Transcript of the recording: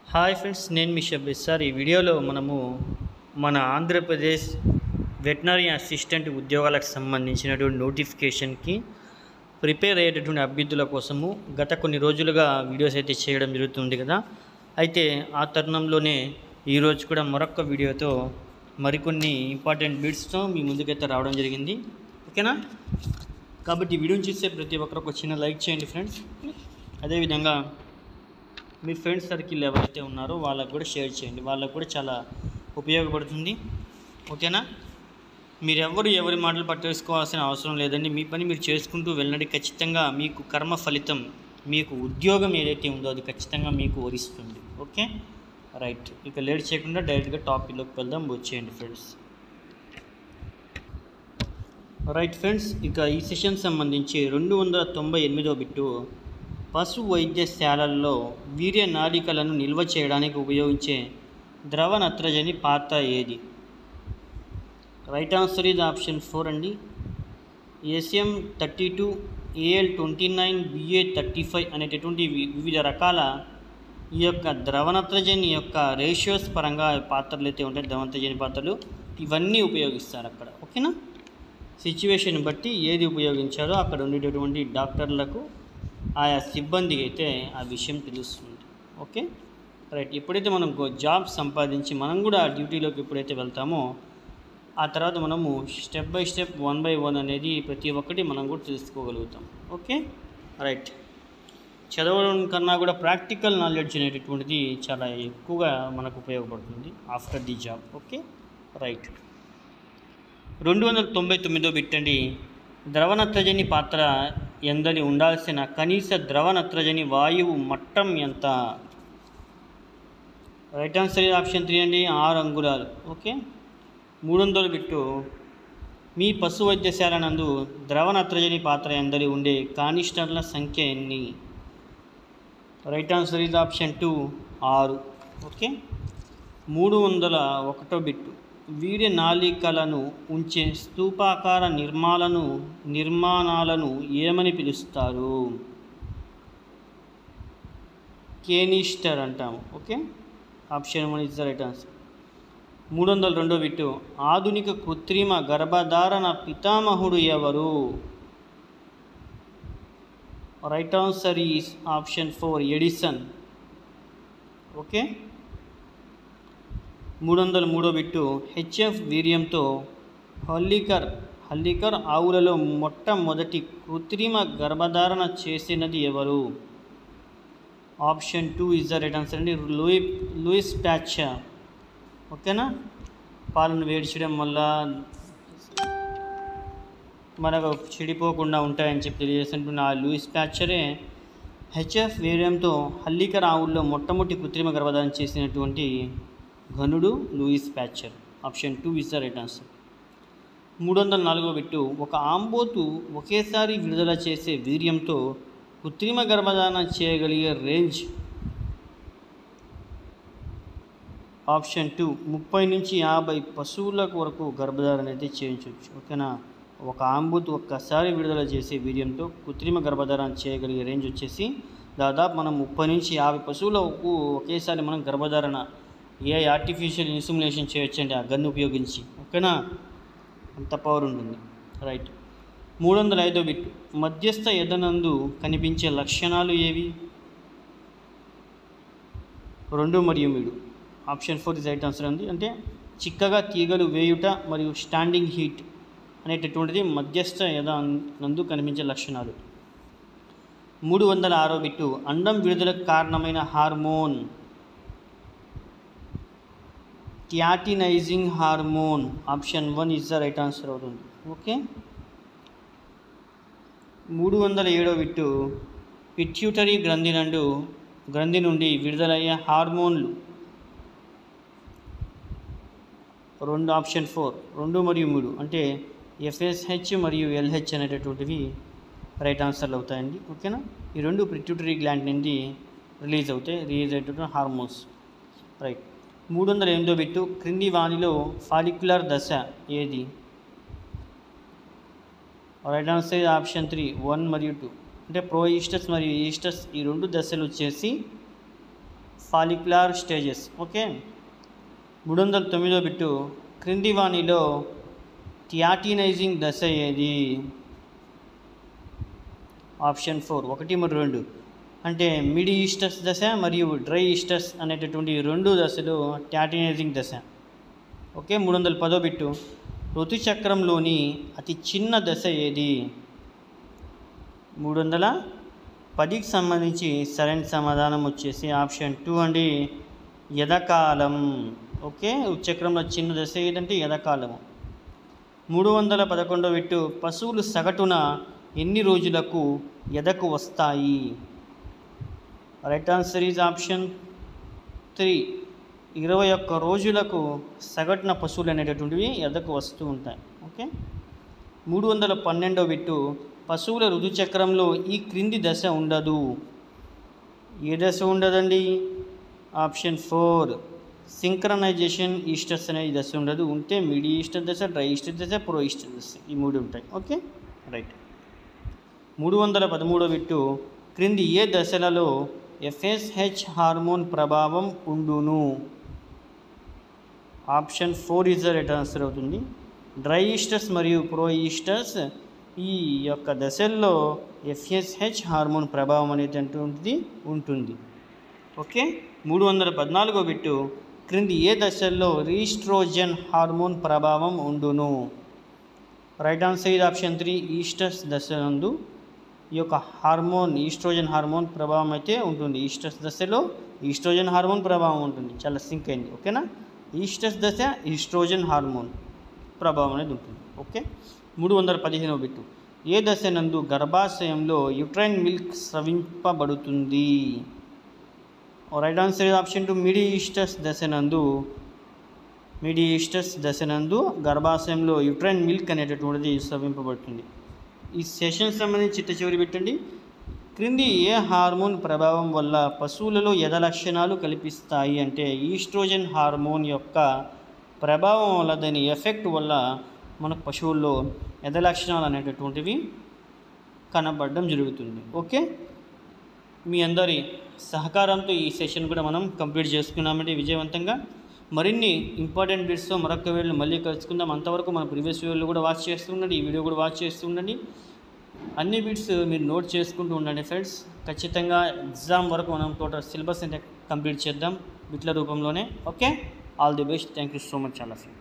hi friends నేను మీ Shabbir sir ఈ వీడియోలో మనము మన ఆంధ్రప్రదేశ్ వెటనరీ అసిస్టెంట్ ఉద్యోగాలకు సంబంధించినటువంటి నోటిఫికేషన్కి ప్రిపేర్ అయ్యేటటువంటి అభ్యర్థుల కోసము గత కొన్ని రోజులుగా వీడియోస్ అయితే చేయడం జరుగుతుంది కదా అయితే ఆ తరుణంలోనే ఈరోజు కూడా మరొక వీడియోతో మరికొన్ని ఇంపార్టెంట్ బిట్స్తో మీ ముందుకైతే రావడం జరిగింది ఓకేనా కాబట్టి ఈ వీడియోని చూసే ప్రతి ఒక్కరు ఒక చిన్న లైక్ చేయండి ఫ్రెండ్స్ అదేవిధంగా మీ ఫ్రెండ్స్ సర్కిల్ ఎవరైతే ఉన్నారో వాళ్ళకు కూడా షేర్ చేయండి వాళ్ళకు కూడా చాలా ఉపయోగపడుతుంది ఓకేనా మీరు ఎవరు ఎవరి మాటలు పట్టేసుకోవాల్సిన అవసరం లేదండి మీ పని మీరు చేసుకుంటూ వెళ్ళండి ఖచ్చితంగా మీకు కర్మ ఫలితం మీకు ఉద్యోగం ఏదైతే ఉందో అది ఖచ్చితంగా మీకు వరిస్తుంది ఓకే రైట్ ఇక లేట్ చేయకుండా డైరెక్ట్గా టాపిక్లోకి వెళ్దాం వచ్చేయండి ఫ్రెండ్స్ రైట్ ఫ్రెండ్స్ ఇక ఈ సెషన్ సంబంధించి రెండు వందల తొంభై ఎనిమిదో బిట్టు పశు వైద్యశాలల్లో వీర్య నాళికలను నిల్వ చేయడానికి ఉపయోగించే ద్రవ నత్రజని పాత్ర ఏది రైట్ ఆన్సర్ ఇది ఆప్షన్ ఫోర్ అండి ACM thirty two AL twenty nine BA thirty five అనేటటువంటి వి- వివిధ రకాల ఈ యొక్క ద్రవ నత్రజని యొక్క రేషియోస్ పరంగా పాత్రలు అయితే ఉంటాయి ద్రవ నత్రజని పాత్రలు ఇవన్నీ ఉపయోగిస్తారు అక్కడ ఓకేనా సిచ్యువేషన్ బట్టి ఏది ఉపయోగించారో అక్కడ ఉండేటటువంటి డాక్టర్లకు ఆయా సిబ్బందికి అయితే ఆ విషయం తెలుస్తుంది ఓకే రైట్ ఎప్పుడైతే మనం గో- జాబ్ సంపాదించి మనం కూడా డ్యూటీలోకి ఎప్పుడైతే వెళ్తామో ఆ తర్వాత మనము step by step one by one అనేది ప్రతి ఒక్కటి మనం కూడా తెలుసుకోగలుగుతాం ఓకే రైట్ చదవడం కన్నా కూడా ప్రాక్టికల్ నాలెడ్జ్ అనేటటువంటిది చాలా ఎక్కువగా మనకు ఉపయోగపడుతుంది after the job okay right రెండు వందల తొంభై తొమ్మిదో బిట్టండి ద్రవ నత్రజని పాత్ర ఎందని ఉండాల్సిన కనీస ద్రవ నత్రజని వాయువు మట్టం ఎంత రైట్ ఆన్సర్ ఆప్షన్ త్రీ అండి ఆరు అంగుళాలు ఓకే మూడు వందల బిట్టు మీ పశు వైద్యశాల నందు ద్రవ నత్రజని పాత్ర ఎందరి ఉండే కానిస్టర్ల సంఖ్య ఎన్ని రైట్ ఆన్సర్ ఇది ఆప్షన్ టూ ఆరు ఓకే మూడు వందల ఒకటో బిట్టు వీర్య నాళికలను ఉంచే స్తూపాకార నిర్మాలను నిర్మాణాలను ఏమని పిలుస్తారు కేనిస్టర్ అంటాము okay option one is the right answer మూడు వందల రెండో బిట్టు ఆధునిక కృత్రిమ గర్భధారణ పితామహుడు ఎవరు right answer is option four Edison okay మూడు వందల మూడో బిట్టు హెచ్ఎఫ్ వీర్యంతో హల్లికర్ హల్లికర్ ఆవులలో మొట్టమొదటి కృత్రిమ గర్భధారణ చేసినది ఎవరు option two is the right answer అండి లూయి లూయిస్ ప్యాచర్ ఓకేనా పాలను వేడి చేయడం వల్ల మనకు చెడిపోకుండా ఉంటాయని చెప్పి తెలియజేస్తున్న ఆ లూయిస్ ప్యాచరే హెచ్ఎఫ్ వేరియంతో హల్లికర్ ఆవుల్లో మొట్టమొదటి కృత్రిమ గర్భధారణ చేసినటువంటి ఘనుడు Louis Pasteur option two is the right answer మూడు వందల నాలుగో బిట్టు ఒక ఆంబోతు ఒకేసారి విడుదల చేసే వీర్యంతో కృత్రిమ గర్భధారణ చేయగలిగే రేంజ్ ఆప్షన్ టూ ముప్పై నుంచి యాభై పశువుల వరకు గర్భధారణ అయితే చేయించవచ్చు ఓకేనా ఒక ఆంబుత్ ఒక్కసారి విడుదల చేసే వీర్యంతో కృత్రిమ గర్భధారణ చేయగలిగే రేంజ్ వచ్చేసి దాదాపు మనం ముప్పై నుంచి యాభై పశువులకు ఒకేసారి మనం గర్భధారణ ఏ ఆర్టిఫిషియల్ ఇన్సుమినేషన్ చేయొచ్చండి ఆ గన్ను ఉపయోగించి ఓకేనా అంత పవర్ ఉంటుంది రైట్ మూడు వందల ఐదో బిట్ మధ్యస్థ ఎదనందు కనిపించే లక్షణాలు ఏవి రెండు మరియు మూడు option four is right answer ఉంది అంటే చిక్కగా తీగలు వేయుట మరియు స్టాండింగ్ హీట్ అనేటటువంటిది మధ్యస్థ యథ నందు కనిపించే లక్షణాలు మూడు వందల ఆరో బిట్టు అండం విడుదలకు కారణమైన హార్మోన్ క్యాటినైజింగ్ hormone option one is the right answer అవుతుంది ఓకే మూడు వందల ఏడో బిట్టు పిట్యూటరీ గ్రంథి నందు గ్రంథి నుండి విడుదలయ్యే హార్మోన్లు రెండు ఆప్షన్ ఫోర్ రెండు మరియు మూడు అంటే ఎఫ్ఎస్హెచ్ మరియు ఎల్హెచ్ అనేటటువంటివి రైట్ ఆన్సర్లు అవుతాయండి ఓకేనా ఈ రెండు పిట్యూటరీ గ్లాండ్ నుండి రిలీజ్ అవుతాయి రిలీజ్ అయ్యేటటువంటి హార్మోన్స్ రైట్ మూడు వందల ఎనిమిదో బిట్టు క్రింది వానిలో ఫాలిక్యులర్ దశ ఏది right answer option three one మరియు టూ అంటే ప్రో ఈస్టస్ మరియు ఈస్టస్ ఈ రెండు దశలు వచ్చేసి ఫాలిక్యులార్ స్టేజెస్ ఓకే మూడు వందల తొమ్మిదో బిట్టు క్రింది వాణిలో థియాటినైజింగ్ దశ ఏది ఆప్షన్ ఫోర్ ఒకటి మరి రెండు అంటే మిడి ఈస్టస్ దశ మరియు డ్రై ఈస్టస్ అనేటటువంటి రెండు దశలు టాటినైజింగ్ దశ ఓకే మూడు వందల పదో బిట్టు ఋతుచక్రంలోని అతి చిన్న దశ ఏది మూడు వందల పదికి సంబంధించి సరైన సమాధానం వచ్చేసి ఆప్షన్ టూ అండి యథకాలం ఓకే ఋతుచక్రంలో చిన్న దశ ఏదంటే యథకాలము మూడు వందల పదకొండో బిట్టు పశువులు సగటున ఎన్ని రోజులకు ఎదకు వస్తాయి right answer is option three ఇరవై ఒక్క రోజులకు సగటున పశువులు అనేటటువంటివి ఎదకు వస్తూ ఉంటాయి ఓకే మూడు వందల పన్నెండో బిట్టు పశువుల ఋతుచక్రంలో ఈ క్రింది దశ ఉండదు ఏ దశ ఉండదండి ఆప్షన్ ఫోర్ సింక్రనైజేషన్ ఈస్టర్స్ అనే ఈ దశ ఉండదు ఉంటే మిడి ఈస్టర్ దశ డ్రై ఈస్టర్ దశ ప్రో ఈస్టర్ దశ ఈ మూడు ఉంటాయి ఓకే రైట్ మూడు వందల పదమూడో బిట్టు క్రింది ఏ దశలలో ఎఫ్ఎస్హెచ్ హార్మోన్ ప్రభావం ఉండును option four is the right answer అవుతుంది డ్రై ఈస్టర్స్ మరియు ప్రో ఈస్టర్స్ ఈ యొక్క దశల్లో ఎఫ్ఎస్హెచ్ హార్మోన్ ప్రభావం అనేటటువంటిది ఉంటుంది ఓకే మూడు వందల పద్నాలుగో బిట్టు క్రింది ఏ దశల్లో రీస్ట్రోజన్ హార్మోన్ ప్రభావం ఉండును రైట్ ఆన్సర్ ఇది ఆప్షన్ త్రీ ఈస్టర్స్ దశ నందు ఈ యొక్క హార్మోన్ ఈస్ట్రోజన్ హార్మోన్ ప్రభావం అయితే ఉంటుంది ఈస్టర్స్ దశలో ఈస్ట్రోజన్ హార్మోన్ ప్రభావం ఉంటుంది చాలా సింక్ అయింది ఓకేనా ఈస్టర్స్ దశ ఈస్ట్రోజన్ హార్మోన్ ప్రభావం అనేది ఉంటుంది ఓకే మూడు వందల పదిహేనవ బిట్టు ఏ దశ నందు గర్భాశయంలో యుట్రైన్ మిల్క్ స్రవింపబడుతుంది right answer is option two metestrus దశ నందు మిడి ఈస్టర్స్ దశ నందు గర్భాశయంలో యుట్రైన్ మిల్క్ అనేటటువంటిది స్రవింపబడుతుంది ఈ సెషన్ సంబంధించి చిట్ట చివరి పెట్టండి క్రింది ఏ హార్మోన్ ప్రభావం వల్ల పశువులలో ఎద లక్షణాలు కల్పిస్తాయి అంటే ఈస్ట్రోజన్ హార్మోన్ యొక్క ప్రభావం వల్ల దాని ఎఫెక్ట్ వల్ల మనకు పశువుల్లో ఎద లక్షణాలు అనేటటువంటివి కనబడడం జరుగుతుంది ఓకే మీ అందరి సహకారంతో ఈ సెషన్ కూడా మనం కంప్లీట్ చేసుకున్నామండి విజయవంతంగా మరిన్ని ఇంపార్టెంట్ బిట్స్తో మరొక వీడియోలో మళ్ళీ కలుసుకుందాం అంతవరకు మన ప్రీవియస్ వీడియోలు కూడా వాచ్ చేస్తూ ఉండండి ఈ వీడియో కూడా వాచ్ చేస్తూ ఉండండి అన్ని బిట్స్ మీరు నోట్ చేసుకుంటూ ఉండండి ఫ్రెండ్స్ ఖచ్చితంగా ఎగ్జామ్ వరకు మనం టోటల్ సిలబస్ అయితే కంప్లీట్ చేద్దాం బిట్ల రూపంలోనే okay all the best thank you so much చాలా